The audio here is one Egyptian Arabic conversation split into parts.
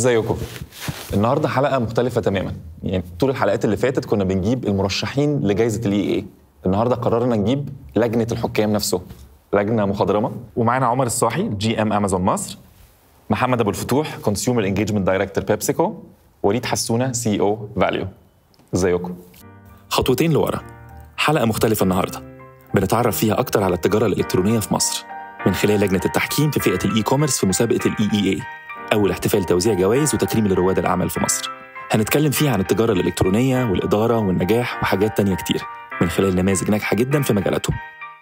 ازيكم النهارده حلقه مختلفه تماما يعني طول الحلقات اللي فاتت كنا بنجيب المرشحين لجائزه الاي اي النهارده قررنا نجيب لجنه الحكام نفسه لجنه مخضرمه ومعانا عمر الصاحي جي ام امازون مصر محمد ابو الفتوح كونسيومر انجيجمنت دايركتور بيبسيكو وليد حسونه سي او فاليو ازيكم خطوتين لورا حلقه مختلفه النهارده بنتعرف فيها اكتر على التجاره الالكترونيه في مصر من خلال لجنه التحكيم في فئه الاي كوميرس في مسابقه الاي اي اي اول احتفال توزيع جوائز وتكريم لرواد الاعمال في مصر هنتكلم فيها عن التجاره الالكترونيه والاداره والنجاح وحاجات تانية كتير من خلال نماذج ناجحه جدا في مجالاتهم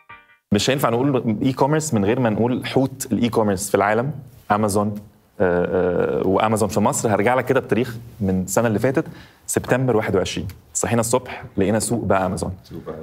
مش هينفع نقول اي كوميرس من غير ما نقول حوت الاي كوميرس في العالم امازون آه، آه، وامازون في مصر هرجع لك كده بتاريخ من السنه اللي فاتت سبتمبر 21 صحينا الصبح لقينا سوق بقى امازون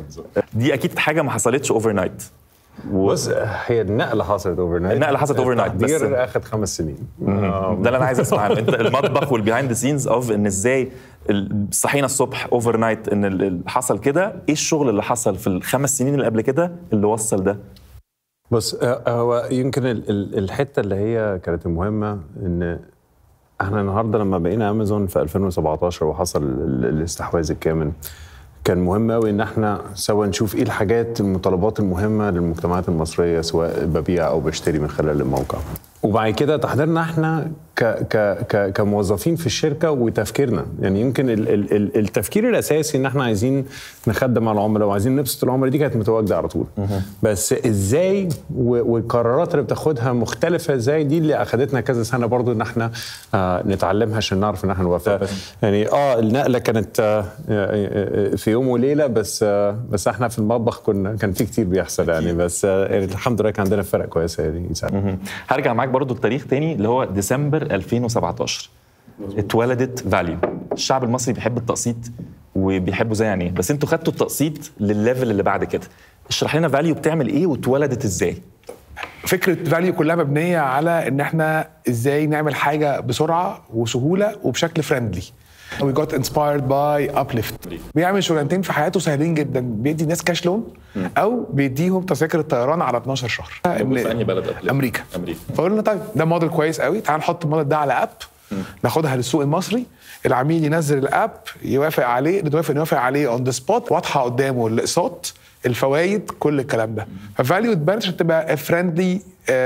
دي اكيد حاجه ما حصلتش اوفر نايت بص هي النقله حصلت اوفر نايت النقلة حصلت overnight، بس- التحضير اخذ خمس سنين آه، ده اللي انا عايز اسمع عنه انت المطبخ والبيهايند سينز اوف ان ازاي ال- صحينا الصبح اوفر نايت ان ال- ال- حصل كده ايه الشغل اللي حصل في الخمس سنين اللي قبل كده اللي وصل ده بص آه، هو يمكن ال- ال- الحته اللي هي كانت المهمه ان احنا النهارده لما بقينا امازون في 2017 وحصل ال- الاستحواذ الكامل كان مهم قوي ان احنا سوا نشوف ايه الحاجات المتطلبات المهمه للمجتمعات المصريه سواء ببيع او بشتري من خلال الموقع وبعد كده تحضيرنا احنا ك ك ك كموظفين في الشركه وتفكيرنا يعني يمكن ال ال ال التفكير الاساسي ان احنا عايزين نخدم على العملاء وعايزين نبسط العملاء دي كانت متواجده على طول بس ازاي و- والقرارات اللي بتاخدها مختلفه ازاي دي اللي اخذتنا كذا سنه برضو ان احنا آه نتعلمها عشان نعرف ان احنا نوفق يعني اه النقله كانت آه آه، آه، في يوم وليله بس آه بس احنا في المطبخ كنا كان في كتير بيحصل يعني بس آه يعني الحمد لله كان عندنا فرق كويسه يعني يساعد. هرجع معاك برضو التاريخ تاني اللي هو ديسمبر 2017 اتولدت فاليو الشعب المصري بيحب التقسيط وبيحبه زي يعني بس انتوا خدتوا التقسيط للليفل اللي بعد كده اشرح لنا فاليو بتعمل ايه واتولدت ازاي فكره فاليو كلها مبنيه على ان احنا ازاي نعمل حاجه بسرعه وسهوله وبشكل فريندلي We got inspired by Uplift بيعمل شغلانتين في حياته سهلين جدا بيدي الناس كاش لون او بيديهم تذاكر الطيران على 12 شهر موجود في أنهي بلد Uplift؟ امريكا أمريكا. فقلنا طيب ده موديل كويس قوي تعال نحط الموديل ده على اب ناخدها للسوق المصري العميل ينزل الاب يوافق عليه نتوافق نوافق عليه اون ذا سبوت واضحه قدامه الاقساط الفوائد كل الكلام ده ففاليو تبان عشان تبقى فريندلي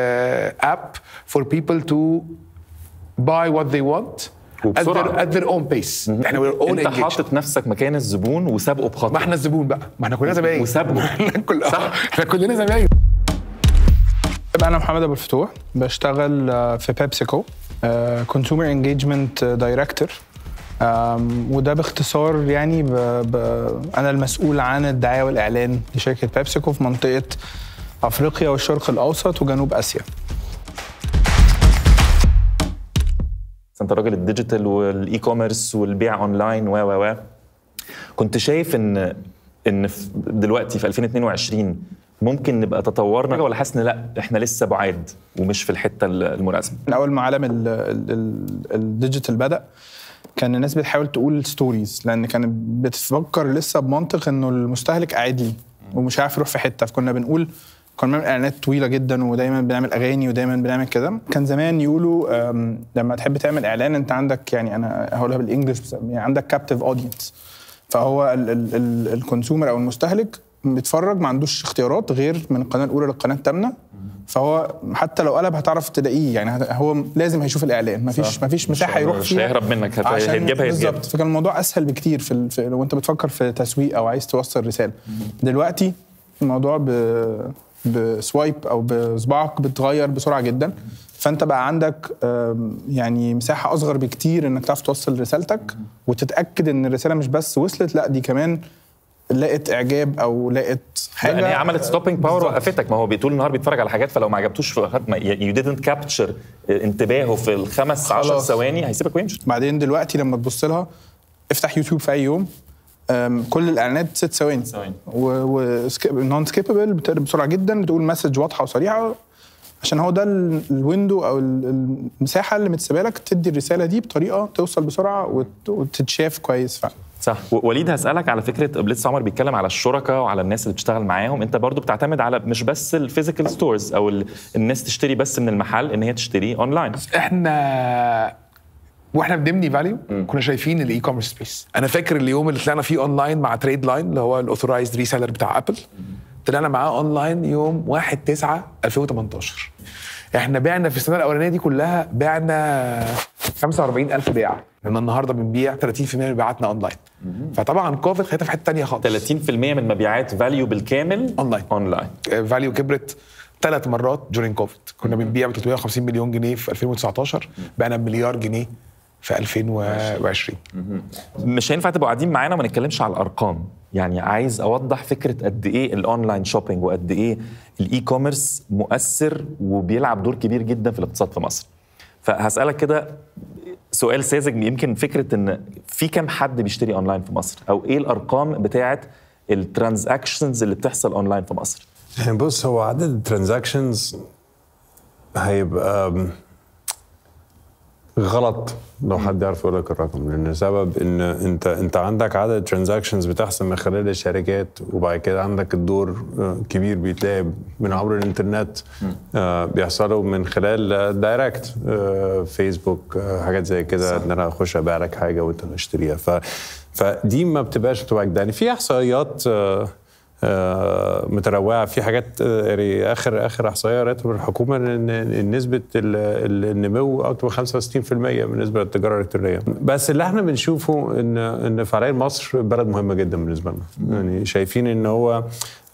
اب فور بيبل تو باي وات ذي وانت at وبسرعة. their, at their own pace احنا we're all انت engaged. حاطط نفسك مكان الزبون وسابقه بخطوه ما احنا الزبون بقى ما احنا كلنا زباين وسابقه. احنا كل- احنا كلنا زباين انا محمد ابو الفتوح بشتغل آه، في بيبسيكو كونسيومر انجيجمنت دايركتور وده باختصار يعني ب... ب... انا المسؤول عن الدعايه والاعلان لشركه بيبسيكو في منطقه افريقيا والشرق الاوسط وجنوب اسيا بس انت راجل الديجيتال والاي كوميرس والبيع اونلاين و و و كنت شايف ان ان في- دلوقتي في 2022 ممكن نبقى تطورنا ولا حاسس ان لا احنا لسه بعاد ومش في الحته المناسبه من اول ما عالم ال- ال- ال- الديجيتال بدا كان الناس بتحاول تقول ستوريز لان كانت بتفكر لسه بمنطق انه المستهلك قاعد لي ومش عارف يروح في حته فكنا بنقول كنا بنعمل اعلانات طويله جدا ودايما بنعمل اغاني ودايما بنعمل كده كان زمان يقولوا أم، لما تحب تعمل اعلان انت عندك يعني انا هقولها بالانجلش بس يعني عندك كابتيف اودينس فهو الكونسيومر او المستهلك بيتفرج ما عندوش اختيارات غير من القناه الاولى للقناه الثامنه فهو حتى لو قلب هتعرف تلاقيه يعني هت- هو لازم هيشوف الاعلان مفيش مفيش مساحه يروح مش فيها هيهرب منك هت- عشان- هيتجاب هيتجاب بالظبط فكان الموضوع اسهل بكتير في, ال... في لو انت بتفكر في تسويق او عايز توصل رساله دلوقتي الموضوع ب... بسوايب او بصباعك بتغير بسرعه جدا فانت بقى عندك آم، يعني مساحه اصغر بكتير انك تعرف توصل رسالتك وتتاكد ان الرساله مش بس وصلت لا دي كمان لقت اعجاب او لقت حاجه يعني هي عملت ستوبينج باور بالظبط. وقفتك ما هو طول النهار بيتفرج على حاجات فلو ما عجبتوش يو ديدنت كابتشر انتباهه في الخمس 10 خلاص. ثواني هيسيبك ويمشي بعدين دلوقتي لما تبص لها افتح يوتيوب في اي يوم أم، كل الاعلانات ست ثواني ثواني. ونون سكيبل بتقلب بسرعه جدا بتقول مسج واضحه وصريحه عشان هو ده ال- الويندو او ال- المساحه اللي متسابه لك تدي الرساله دي بطريقه توصل بسرعه وت- وتتشاف كويس فعلا صح و- وليد هسألك على فكرة لسه عمر بيتكلم على الشركاء وعلى الناس اللي بتشتغل معاهم انت برضو بتعتمد على مش بس الفيزيكال ستورز او ال- الناس تشتري بس من المحل ان هي تشتري اونلاين احنا واحنا بنبني فاليو كنا شايفين الاي كوميرس سبيس انا فاكر اليوم اللي طلعنا فيه اونلاين مع تريد لاين اللي هو الاوثورايزد ريسيلر بتاع ابل طلعنا معاه اونلاين يوم 1 9 2018 احنا بعنا في السنه الاولانيه دي كلها بعنا 45000 بيعه لان النهارده بنبيع 30% من مبيعاتنا اونلاين فطبعا كوفيد خدتها في حته ثانيه خالص 30% من مبيعات فاليو بالكامل أونلاين. اونلاين فاليو كبرت ثلاث مرات during كوفيد كنا بنبيع ب 350 مليون جنيه في 2019 بعنا بمليار جنيه في 2020 مش هينفع تبقوا قاعدين معانا وما نتكلمش على الارقام يعني عايز اوضح فكره قد ايه الاونلاين شوبينج وقد ايه الاي كوميرس مؤثر وبيلعب دور كبير جدا في الاقتصاد في مصر فهسالك كده سؤال ساذج يمكن فكره ان في كام حد بيشتري اونلاين في مصر او ايه الارقام بتاعه الترانزاكشنز اللي بتحصل اونلاين في مصر يعني بص هو عدد الترانزاكشنز هيبقى غلط لو حد يعرف يقول لك الرقم لان سبب ان انت انت عندك عدد ترانزاكشنز بتحصل من خلال الشركات وبعد كده عندك الدور آه، كبير بيتلعب من عبر الانترنت آه، بيحصلوا من خلال دايركت فيسبوك آه، حاجات زي كده ان انا اخش ابيع لك حاجه وانت تشتريها ف فدي ما بتبقاش بتبقى يعني في احصائيات آه، آه، متنوعه في حاجات آه، يعني اخر اخر احصائيه قريتها من الحكومه ان إن نسبه ال- ال- النمو اكتر من 65% بالنسبه للتجاره الالكترونيه بس اللي احنا بنشوفه ان ان فعليا مصر بلد مهمه جدا بالنسبه لنا يعني شايفين ان هو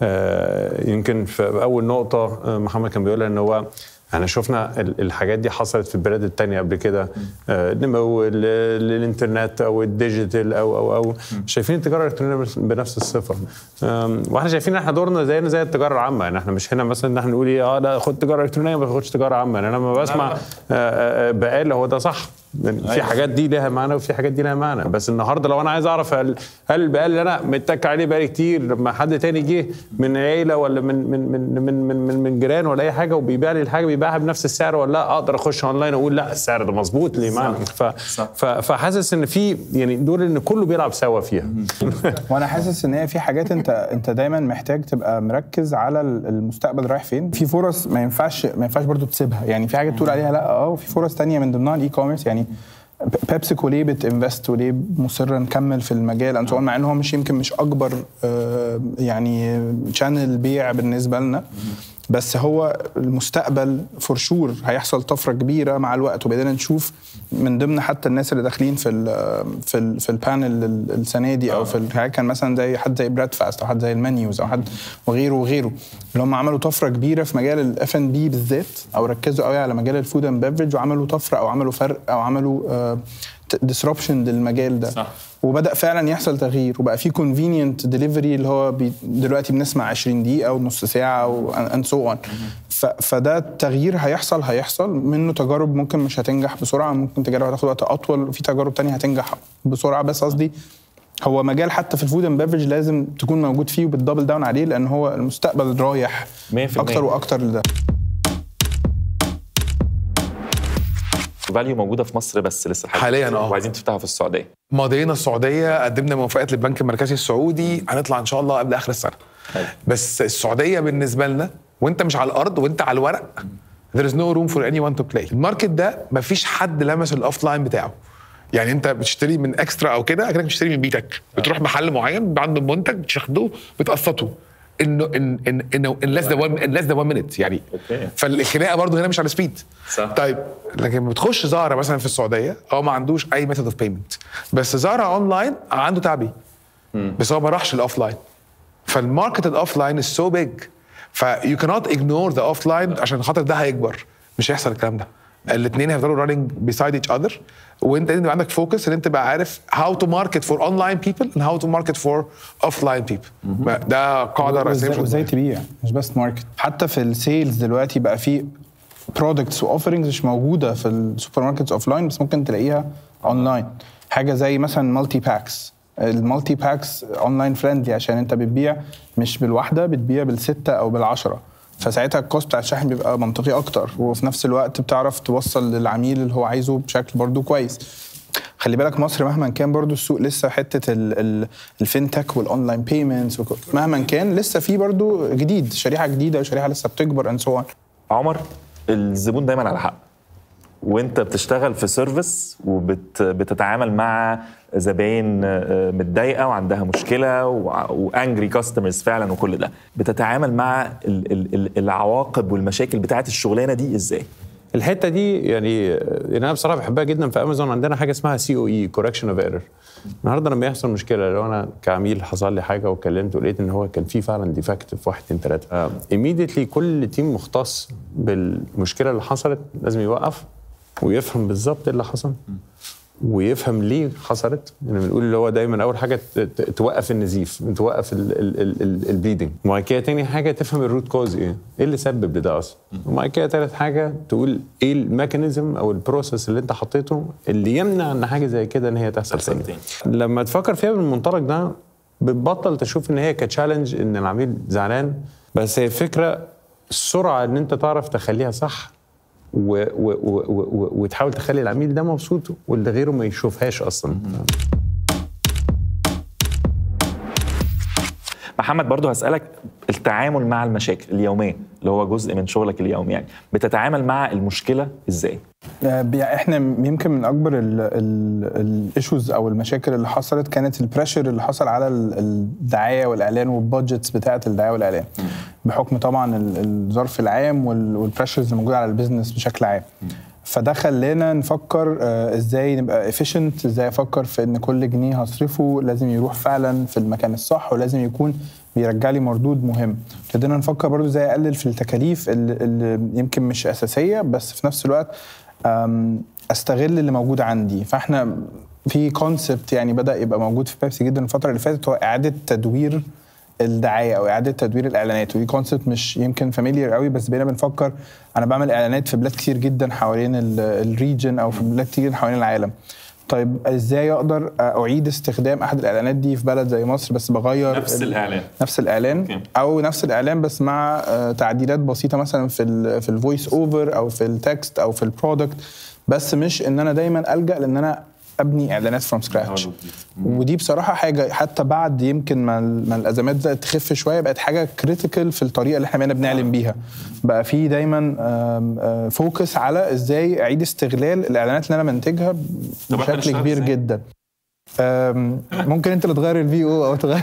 آه، يمكن في اول نقطه آه، محمد كان بيقولها ان هو احنا شفنا ال- الحاجات دي حصلت في البلاد التانية قبل كده آه، نمو ال- ال- الانترنت او الديجيتال او او او شايفين التجاره الالكترونيه بس- بنفس الصفه آم، واحنا شايفين ان احنا دورنا زينا زي التجاره العامه يعني احنا مش هنا مثلا ان احنا نقول ايه اه لا خد تجاره الكترونيه ما تاخدش تجاره عامه يعني انا لما بسمع آه، آه، بقال هو ده صح يعني في حاجات دي لها معنى وفي حاجات دي لها معنى بس النهارده لو انا عايز اعرف هل هل البقال اللي انا متك عليه بقالي كتير لما حد تاني جه من عيله ولا من من من من من, من, من جيران ولا اي حاجه وبيبيع لي الحاجه بيبيعها بنفس السعر ولا لا اقدر اخش اونلاين اقول لا السعر ده مظبوط ليه معنى ف ف فحاسس ان في يعني دول ان كله بيلعب سوا فيها وانا حاسس ان هي في حاجات انت انت دايما محتاج تبقى مركز على ال- المستقبل رايح فين في فرص ما ينفعش ما ينفعش برضو تسيبها يعني في حاجات تقول عليها لا اه وفي فرص تانية من ضمنها الاي كوميرس يعني ب- بيبسيكو ليه بتنفست وليه مصره نكمل في المجال انت مع ان هو مش يمكن مش اكبر آه، يعني شانل بيع بالنسبه لنا بس هو المستقبل فور شور هيحصل طفره كبيره مع الوقت وبدأنا نشوف من ضمن حتى الناس اللي داخلين في ال في ال في البانل ال- السنه دي او في الحاجات كان مثلا زي حد زي براد فاست او حد زي المنيوز او حد وغيره وغيره اللي هم عملوا طفره كبيره في مجال الاف ان بي بالذات او ركزوا قوي على مجال الفود اند بيفرج وعملوا طفره او عملوا فرق او عملوا ديسربشن للمجال ده صح. وبدا فعلا يحصل تغيير وبقى في كونفينينت ديليفري اللي هو بي دلوقتي بنسمع 20 دقيقه ونص ساعه واند سو اون فده التغيير هيحصل هيحصل منه تجارب ممكن مش هتنجح بسرعه ممكن تجارب هتاخد وقت اطول وفي تجارب تانية هتنجح بسرعه بس قصدي هو مجال حتى في الفود اند بيفرج لازم تكون موجود فيه وبتدبل داون عليه لان هو المستقبل رايح 100%. اكتر واكتر لده فاليو موجوده في مصر بس لسه لحد حالياً، دلوقتي، آه. وعايزين تفتحها في السعوديه ماضينا السعوديه قدمنا موافقات للبنك المركزي السعودي هنطلع ان شاء الله قبل اخر السنه بس السعوديه بالنسبه لنا وانت مش على الارض وانت على الورق there is no room for anyone to play الماركت ده مفيش حد لمس الاوف لاين بتاعه يعني انت بتشتري من اكسترا او كده اكنك بتشتري من بيتك بتروح محل معين عنده منتج بتاخده بتقسطه انه ان ان انه ان less than one in less than one minute يعني أوكي. فالخناقه برضه هنا مش على سبيد صح. طيب لكن لما بتخش زارا مثلا في السعوديه هو ما عندوش اي ميثود اوف بيمنت بس زارا اونلاين عنده تعبي بس هو ما راحش الاوف لاين فالماركت الاوف لاين از سو بيج فيو كانوت اجنور ذا اوف لاين عشان خاطر ده هيكبر مش هيحصل الكلام ده الاثنين هيفضلوا راننج بيسايد ايتش اذر وانت لازم يبقى عندك فوكس ان انت تبقى عارف هاو تو ماركت فور اونلاين بيبل اند هاو تو ماركت فور اوف لاين بيبل ده قاعده رئيسيه وازاي في وازاي الدنيا. تبيع مش بس ماركت حتى في السيلز دلوقتي بقى في برودكتس واوفرنجز مش موجوده في السوبر ماركتس اوف لاين بس ممكن تلاقيها اونلاين حاجه زي مثلا مالتي باكس المالتي باكس اونلاين فريندلي عشان انت بتبيع مش بالواحده بتبيع بالسته او بالعشره فساعتها الكوست بتاع الشحن بيبقى منطقي اكتر وفي نفس الوقت بتعرف توصل للعميل اللي هو عايزه بشكل برضو كويس خلي بالك مصر مهما كان برضو السوق لسه حته ال- ال- الفينتك والاونلاين بيمنتس مهما كان لسه في برضو جديد شريحه جديده وشريحه لسه بتكبر اند سو عمر الزبون دايما على حق وانت بتشتغل في سيرفيس وبتتعامل مع زباين آه، متضايقه وعندها مشكله وانجري كاستمرز فعلا وكل ده بتتعامل مع ال- ال- ال- العواقب والمشاكل بتاعت الشغلانه دي ازاي الحته دي يعني يعني انا بصراحه بحبها جدا في امازون عندنا حاجه اسمها سي او اي كوركشن اوف ايرور النهارده لما يحصل مشكله لو انا كعميل حصل لي حاجه وكلمت ولقيت ان هو كان في فعلا ديفكت في واحد اتنين تلاته ايميديتلي كل تيم مختص بالمشكله اللي حصلت لازم يوقف ويفهم بالظبط ايه اللي حصل ويفهم ليه حصلت يعني بنقول اللي هو دايما اول حاجه ت- ت- توقف النزيف توقف البليدنج وبعد كده تاني حاجه تفهم الروت كوز ايه ايه اللي سبب لده اصلا وبعد كده تالت حاجه تقول ايه الميكانيزم او البروسيس اللي انت حطيته اللي يمنع ان حاجه زي كده ان هي تحصل تحصل تاني لما تفكر فيها بالمنطلق ده بتبطل تشوف ان هي كتشالنج ان العميل زعلان بس هي فكره السرعه ان انت تعرف تخليها صح و و و و و وتحاول تخلي العميل ده مبسوط واللي غيره ما يشوفهاش اصلا محمد برضو هسألك التعامل مع المشاكل اليومية اللي هو جزء من شغلك اليومي يعني بتتعامل مع المشكلة ازاي؟ آه، بي- احنا يمكن من اكبر الايشوز او المشاكل اللي حصلت كانت البريشر اللي حصل على ال- الدعايه والاعلان والبادجتس بتاعه الدعايه والاعلان بحكم طبعا ال- الظرف العام والبريشرز اللي موجوده على البيزنس بشكل عام فده خلانا نفكر آه، ازاي نبقى efficient ازاي افكر في ان كل جنيه هصرفه لازم يروح فعلا في المكان الصح ولازم يكون بيرجع لي مردود مهم ابتدينا نفكر برضو ازاي اقلل في التكاليف اللي, اللي يمكن مش اساسيه بس في نفس الوقت أم، استغل اللي موجود عندي فاحنا في كونسبت يعني بدا يبقى موجود في بيبسي جدا الفتره اللي فاتت هو اعاده تدوير الدعايه او اعاده تدوير الاعلانات ودي كونسبت مش يمكن فاميليار قوي بس بقينا بنفكر انا بعمل اعلانات في بلاد كتير جدا حوالين الريجن او في بلاد كتير حوالين العالم طيب ازاي اقدر اعيد استخدام احد الاعلانات دي في بلد زي مصر بس بغير ال- الإعلان نفس الاعلان أوكي. او نفس الاعلان بس مع آه، تعديلات بسيطه مثلا في ال في الفويس اوفر او في التكست او في البرودكت بس مش ان انا دايما الجا لان انا ابني اعلانات فروم سكراتش ودي بصراحه حاجه حتى بعد يمكن ما, ال- ما الازمات بدات تخف شويه بقت حاجه كريتيكال في الطريقه اللي احنا بقينا بنعلن بيها بقى في دايما فوكس على ازاي اعيد استغلال الاعلانات اللي انا منتجها طب إحنا بشكل نشتغل كبير إزاي؟ جدا أم، ممكن انت اللي تغير الفي او او تغير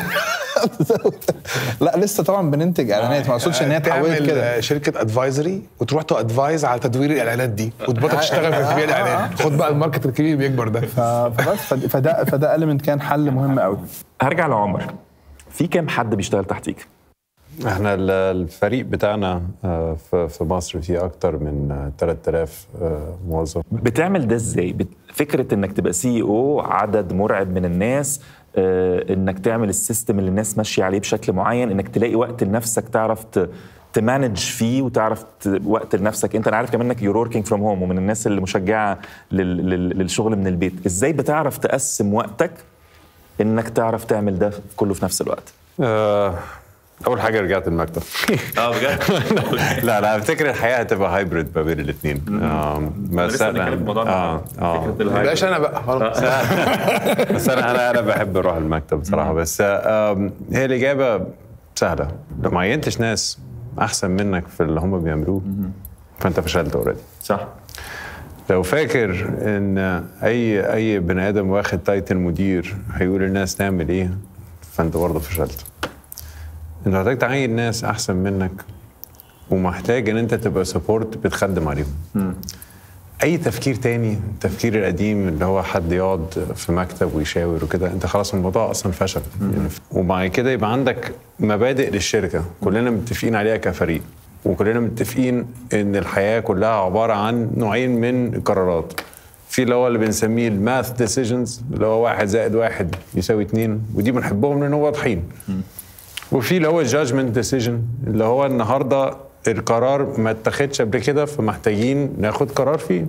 لا لسه طبعا بننتج اعلانات ما اقصدش ان هي اتحولت تعمل كده آه، شركه ادفايزري وتروح تادفايز على تدوير الاعلانات دي وتبطل تشتغل في تدوير الاعلان خد بقى الماركت الكبير بيكبر ده ف- فبس فد- فده فده المنت كان حل مهم قوي هرجع لعمر في كام حد بيشتغل تحتيك؟ احنا ال- الفريق بتاعنا آه، في في مصر فيه اكتر من آه، 3000 آه، موظف بتعمل ده ازاي؟ بت- فكرة انك تبقى سي او عدد مرعب من الناس آه، انك تعمل السيستم اللي الناس ماشية عليه بشكل معين انك تلاقي وقت لنفسك تعرف ت- تمانج فيه وتعرف ت- وقت لنفسك انت انا عارف كمان انك يور وركينج فروم هوم ومن الناس اللي مشجعه لل- لل- للشغل من البيت ازاي بتعرف تقسم وقتك انك تعرف تعمل ده كله في نفس الوقت آه، اول حاجه رجعت المكتب اه بجد لا لا افتكر الحياه هتبقى هايبرد ما بين الاثنين بس لسه بنتكلم في الموضوع ده. اه اه فكرة ما الهايبرد. بقاش انا بقى خلاص بس انا انا انا بحب اروح المكتب بصراحه بس آم، هي الاجابه سهله لو ما عينتش ناس احسن منك في اللي هم بيعملوه فانت فشلت اوريدي صح لو فاكر ان اي اي بني ادم واخد تايتل مدير هيقول للناس تعمل ايه فانت برضه فشلت انت محتاج تعين ناس احسن منك ومحتاج ان انت تبقى سبورت بتخدم عليهم اي تفكير تاني التفكير القديم اللي هو حد يقعد في مكتب ويشاور وكده انت خلاص الموضوع اصلا فشل يعني وبعد كده يبقى عندك مبادئ للشركه كلنا متفقين عليها كفريق وكلنا متفقين ان الحياه كلها عباره عن نوعين من القرارات في اللي هو اللي بنسميه الماث ديسيجنز اللي هو واحد زائد واحد يساوي اتنين ودي بنحبهم لان هو واضحين وفي اللي هو الجادجمنت ديسيجن اللي هو النهارده القرار ما اتخذش قبل كده فمحتاجين ناخد قرار فيه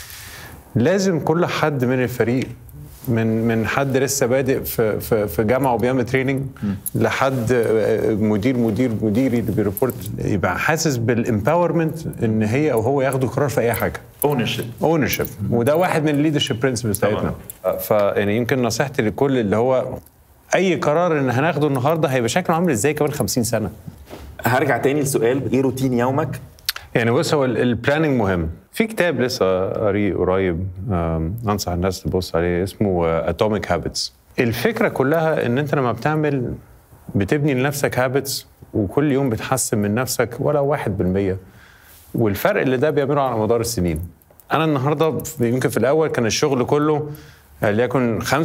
لازم كل حد من الفريق من من حد لسه بادئ في في في جامعه وبيعمل تريننج لحد آه، مدير مدير مديري اللي بيريبورت يبقى حاسس بالامباورمنت ان هي او هو ياخدوا قرار في اي حاجه اونرشيب اونرشيب وده واحد من الليدرشيب برنسبلز بتاعتنا فيعني يمكن نصيحتي لكل اللي هو اي قرار ان هناخده النهارده هيبقى شكله عامل ازاي كمان 50 سنه هرجع تاني لسؤال ايه روتين يومك يعني بص هو البلاننج مهم في كتاب لسه قريه قريب آم، انصح الناس تبص عليه اسمه اتوميك هابتس الفكره كلها ان انت لما بتعمل بتبني لنفسك هابتس وكل يوم بتحسن من نفسك ولو واحد بالمية والفرق اللي ده بيعمله على مدار السنين انا النهارده يمكن في الاول كان الشغل كله ليكن 95%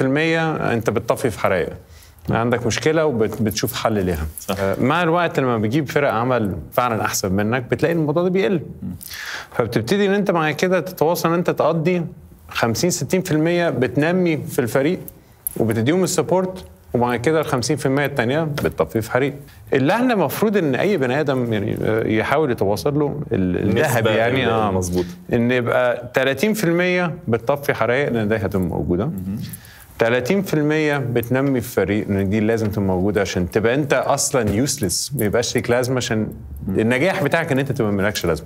انت بتطفي في حرايق عندك مشكله وبتشوف حل ليها آه، مع الوقت لما بتجيب فرق عمل فعلا احسن منك بتلاقي الموضوع ده بيقل فبتبتدي ان انت مع كده تتواصل ان انت تقضي 50 60% بتنمي في الفريق وبتديهم السبورت وبعد كده ال 50% التانية بتطفي في حريق اللي احنا المفروض ان اي بني ادم يعني آه، يحاول يتواصل له ال- الذهب النسبة يعني اه مظبوط. ان يبقى 30% بتطفي حرائق لان دي هتبقى موجوده 30% بتنمي في فريق لان دي لازم تبقى موجوده عشان تبقى انت اصلا يوسلس ما يبقاش ليك لازمه عشان النجاح بتاعك ان انت تبقى مالكش لازمه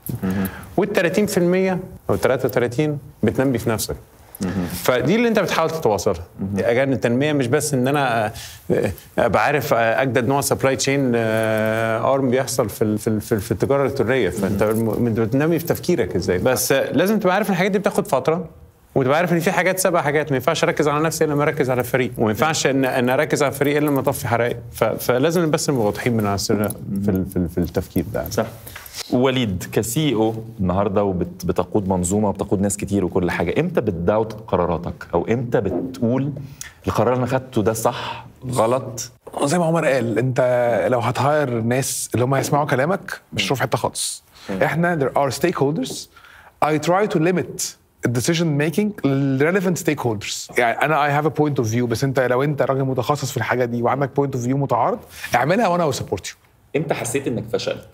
وال 30% او 33 بتنمي في نفسك فدي اللي انت بتحاول تتواصلها اجان التنميه مش بس ان انا آه، آه، ابقى عارف آه، اجدد نوع سبلاي تشين ارم بيحصل في ال- في ال- في ال- في التجاره الالكترونيه فانت الم- انت بتنمي في تفكيرك ازاي بس آه، لازم تبقى عارف ان الحاجات دي بتاخد فتره وتبقى عارف ان في حاجات سبع حاجات ما ينفعش اركز على نفسي الا لما اركز على الفريق وما ينفعش ان ان اركز على الفريق الا لما اطفي حرائق ف- فلازم بس نبقى واضحين من السر في ال- في ال- في التفكير ده صح وليد كسي او النهارده وبتقود منظومه وبتقود ناس كتير وكل حاجه امتى بتداوت قراراتك او امتى بتقول القرار اللي انا خدته ده صح غلط زي ما عمر قال انت لو هتهاير ناس اللي هم هيسمعوا كلامك مش هتروح في حته خالص احنا there are stakeholders I try to limit الديسيجن ميكينج relevant stakeholders يعني انا I have a point of view بس انت لو انت راجل متخصص في الحاجه دي وعندك point of view متعارض اعملها وانا سبورت يو امتى حسيت انك فشلت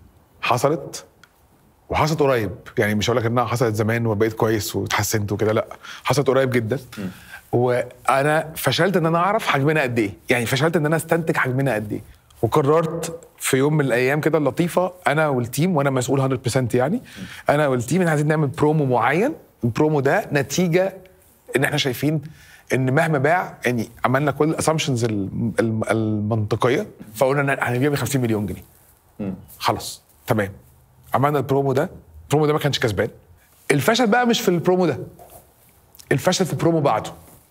حصلت وحصلت قريب يعني مش هقول لك انها حصلت زمان وبقيت كويس واتحسنت وكده لا حصلت قريب جدا وانا فشلت ان انا اعرف حجمنا قد ايه يعني فشلت ان انا استنتج حجمنا قد ايه وقررت في يوم من الايام كده اللطيفه انا والتيم وانا مسؤول 100% يعني انا والتيم ان عايزين نعمل برومو معين البرومو ده نتيجه ان احنا شايفين ان مهما باع يعني عملنا كل الاسامبشنز المنطقيه فقلنا ان هنبيع ب 50 مليون جنيه خلاص تمام عملنا البرومو ده البرومو ده ما كانش كسبان الفشل بقى مش في البرومو ده الفشل في البرومو بعده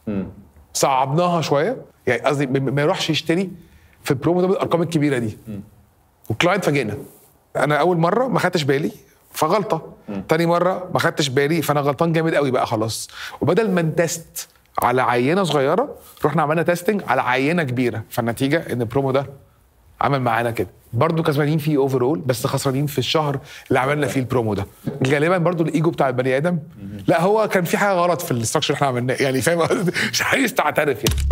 صعبناها شويه يعني قصدي م- ما يروحش يشتري في البرومو ده بالارقام الكبيره دي والكلاينت فاجئنا انا اول مره ما خدتش بالي فغلطه تاني مره ما خدتش بالي فانا غلطان جامد قوي بقى خلاص وبدل ما نتست على عينه صغيره رحنا عملنا تيستنج على عينه كبيره فالنتيجه ان البرومو ده عمل معانا كده برضه كسبانين فيه اوفرول بس خسرانين في الشهر اللي عملنا فيه البرومو ده غالبا برضه الايجو بتاع البني ادم لا هو كان في حاجه غلط في الاستراكشر اللي احنا عملناه يعني فاهم قصدي؟ مش عايز تعترف يعني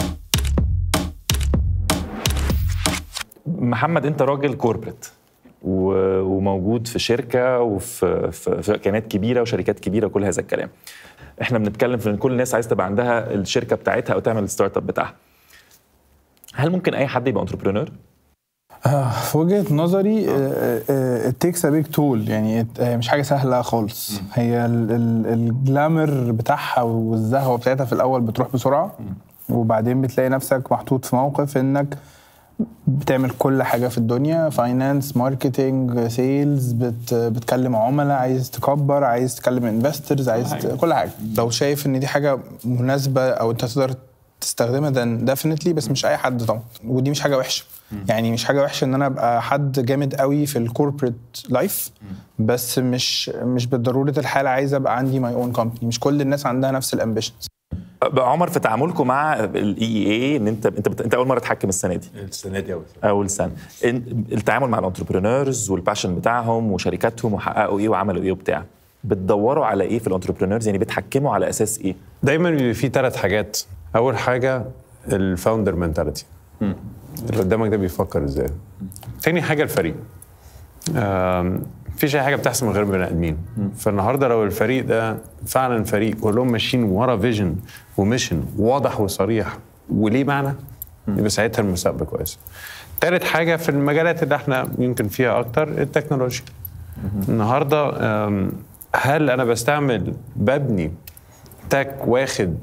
محمد انت راجل كوربريت و- وموجود في شركه وفي في في كيانات كبيره وشركات كبيره وكل هذا الكلام احنا بنتكلم في ان كل الناس عايز تبقى عندها الشركه بتاعتها او تعمل الستارت اب بتاعها هل ممكن اي حد يبقى انتربرينور في وجهه نظري it takes a big tool يعني it- هي مش حاجه سهله خالص هي ال- ال- الجلامر بتاعها والزهوه بتاعتها في الاول بتروح بسرعه وبعدين بتلاقي نفسك محطوط في موقف انك بتعمل كل حاجه في الدنيا فاينانس ماركتنج سيلز بت بتكلم عملاء عايز تكبر عايز تكلم انفسترز عايز ت... كل حاجه لو شايف ان دي حاجه مناسبه او انت تقدر تستخدمها ده ديفنتلي بس مش اي حد طبعا ودي مش حاجه وحشه يعني مش حاجه وحشه ان انا ابقى حد جامد قوي في الكوربريت لايف بس مش مش بالضروره الحال عايز ابقى عندي ماي اون كومباني مش كل الناس عندها نفس الامبيشنز بقى عمر في تعاملكم مع الاي اي ان انت انت بت- انت اول مره تحكم السنه دي السنه دي أول اول سنه إن- التعامل مع الانتربرينورز والباشن بتاعهم وشركاتهم وحققوا ايه وعملوا ايه وبتاع بتدوروا على ايه في الانتربرينورز يعني بتحكموا على اساس ايه دايما بيبقى في ثلاث حاجات اول حاجه الفاوندر منتاليتي اللي قدامك ده بيفكر ازاي تاني حاجه الفريق آم، مفيش اي حاجه بتحصل من غير بني ادمين فالنهارده لو الفريق ده فعلا فريق كلهم ماشيين ورا فيجن وميشن واضح وصريح وليه معنى يبقى ساعتها المستقبل كويس تالت حاجه في المجالات اللي احنا يمكن فيها اكتر التكنولوجيا النهارده آم، هل انا بستعمل ببني تك واخد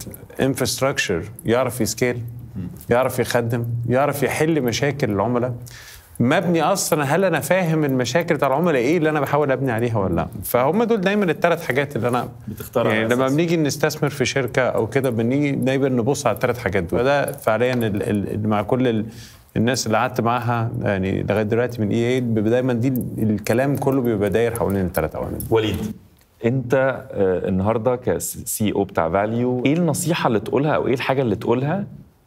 انفراستراكشر يعرف يسكيل يعرف يخدم يعرف يحل مشاكل العملاء مبني اصلا هل انا فاهم المشاكل بتاع العملاء ايه اللي انا بحاول ابني عليها ولا لا فهم دول دايما الثلاث حاجات اللي انا بتختارها يعني على لما أساس. بنيجي نستثمر في شركه او كده بنيجي دايما نبص على الثلاث حاجات دول فده فعليا ال- ال- ال- مع كل ال- الناس اللي قعدت معاها يعني لغايه دلوقتي من اي اي دايما دي الكلام كله بيبقى داير حوالين الثلاث عوامل وليد انت آه، النهارده كسي او بتاع فاليو ايه النصيحه اللي تقولها او ايه الحاجه اللي تقولها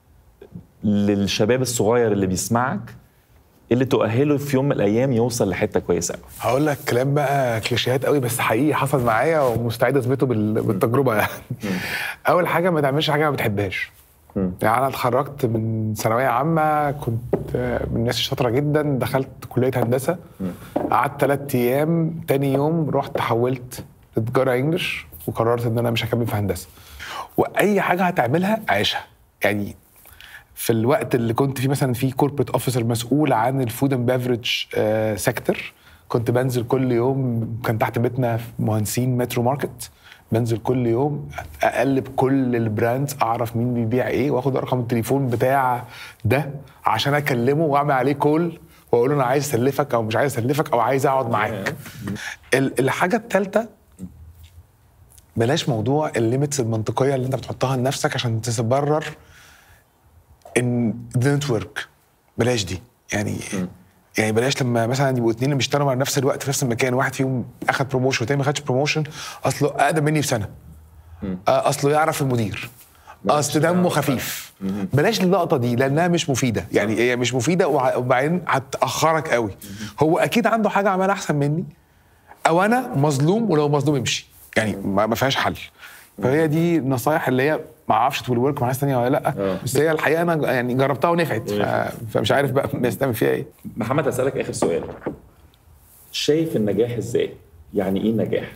للشباب الصغير اللي بيسمعك اللي تؤهله في يوم من الايام يوصل لحته كويسه قوي هقول لك كلام بقى كليشيهات قوي بس حقيقي حصل معايا ومستعد اثبته بال- بالتجربه يعني اول حاجه ما تعملش حاجه ما بتحبهاش يعني انا اتخرجت من ثانويه عامه كنت آه، من الناس الشاطره جدا دخلت كليه هندسه قعدت ثلاث ايام تاني يوم رحت حولت لتجاره انجلش وقررت ان انا مش هكمل في هندسه واي حاجه هتعملها عيشها يعني في الوقت اللي كنت فيه مثلا في كوربريت اوفيسر مسؤول عن الفود اند بيفرج سيكتور كنت بنزل كل يوم كان تحت بيتنا في مهندسين مترو ماركت بنزل كل يوم اقلب كل البراندز اعرف مين بيبيع ايه واخد رقم التليفون بتاع ده عشان اكلمه واعمل عليه كول واقول له انا عايز اسلفك او مش عايز اسلفك او عايز اقعد معاك ال- الحاجه الثالثه بلاش موضوع الليميتس المنطقيه اللي انت بتحطها لنفسك عشان تبرر ان didn't work بلاش دي يعني يعني بلاش لما مثلا يبقوا اتنين بيشتغلوا على نفس الوقت في نفس المكان واحد فيهم اخد بروموشن والتاني ما خدش بروموشن اصله اقدم مني بسنه آه، اصله يعرف المدير اصل دمه خفيف بلاش اللقطه دي لانها مش مفيده يعني هي مش مفيده وع- وبعدين هتاخرك قوي هو اكيد عنده حاجه عملها احسن مني او انا مظلوم ولو مظلوم امشي يعني ما ما فيهاش حل فهي دي النصايح اللي هي ما اعرفش تقول ورك مع ناس ثانيه ولا لا بس هي الحقيقه انا يعني جربتها ونفعت ف- فمش عارف بقى بستعمل فيها ايه محمد اسالك اخر سؤال شايف النجاح ازاي يعني ايه النجاح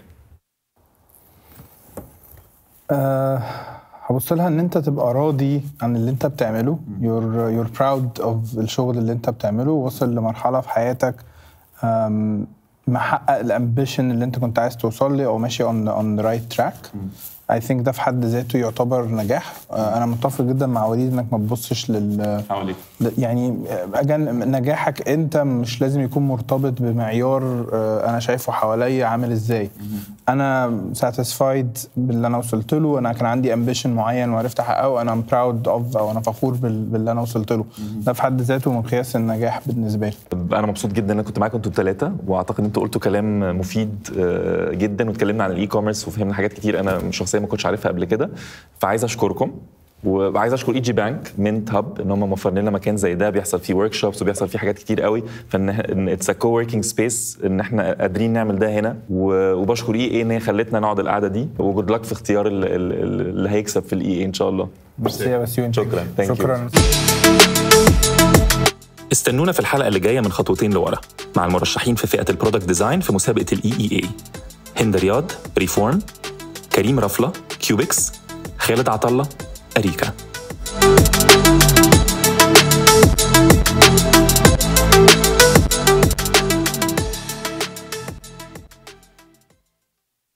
آه، هبص لها ان انت تبقى راضي عن اللي انت بتعمله يور يور براود اوف الشغل اللي انت بتعمله وصل لمرحله في حياتك آم، محقق الامبيشن اللي انت كنت عايز توصل لي او ماشي اون اون رايت تراك اي ثينك ده في حد ذاته يعتبر نجاح آه، انا متفق جدا مع وليد انك ما تبصش لل حواليك لا، يعني اجان نجاحك انت مش لازم يكون مرتبط بمعيار آه، انا شايفه حواليا عامل ازاي انا ساتيسفايد باللي انا وصلت له انا كان عندي امبيشن معين وعرفت احققه انا براود اوف او انا فخور بال- باللي انا وصلت له ده في حد ذاته مقياس النجاح بالنسبه لي انا مبسوط جدا ان انا كنت معاكم انتوا الثلاثه واعتقد ان انتوا قلتوا كلام مفيد آه، جدا واتكلمنا عن الاي كوميرس وفهمنا حاجات كتير انا شخصيا ما كنتش عارفها قبل كده فعايز اشكركم وعايز اشكر اي جي بانك من هاب ان هم موفرين لنا مكان زي ده بيحصل فيه ورك شوبس وبيحصل فيه حاجات كتير قوي فان ان اتس ا كو وركينج سبيس ان احنا قادرين نعمل ده هنا و- وبشكر اي اي ان هي خلتنا نقعد القعده دي وجود لك في اختيار ال- ال- اللي هيكسب في الاي اي ان شاء الله ميرسي يا بسيون شكراً. Thank you. شكرا استنونا في الحلقة اللي جاية من خطوتين لورا مع المرشحين في فئة البرودكت ديزاين في مسابقة الاي اي اي هند رياض ريفورم كريم رفلة كيوبكس خالد عطلة أريكا